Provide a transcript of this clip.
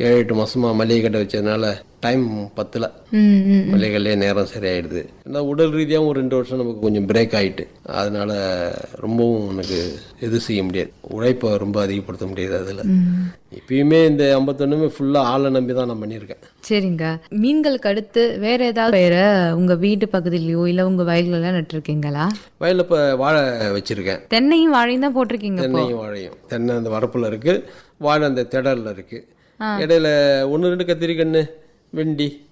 ஏழு எட்டு மாசமா மளிகை கடை வச்சதுனால டைம் பத்தல ம் ம் மளிகைலே நேரம் சரியாயிடுது ஏன்னா உடல் ரீதியாகவும் ஒரு ரெண்டு வருஷம் நமக்கு கொஞ்சம் பிரேக் ஆயிட்டு அதனால ரொம்பவும் எனக்கு எது செய்ய முடியாது உழைப்பை ரொம்ப அதிகப்படுத்த முடியாது அதில் இப்பயுமே இந்த ஐம்பத்தொன்னுமே ஃபுல்லாக ஆளை நம்பி தான் நான் பண்ணியிருக்கேன் சரிங்க மீன்களுக்கு அடுத்து வேற ஏதாவது வேற உங்க வீட்டு பகுதியிலயோ இல்ல உங்க வயல்களெல்லாம் நட்டிருக்கீங்களா வயலில் இப்போ வாழை வச்சுருக்கேன் தென்னையும் வாழையும் தான் போட்டிருக்கீங்க இப்போ தென்னையும் வாழையும் தென்னை அந்த வரப்புல இருக்கு வாழை அந்த திடல்ல இருக்கு இடையில ஒன்று ரெண்டு கத்திரிக்கன்று வெண்டி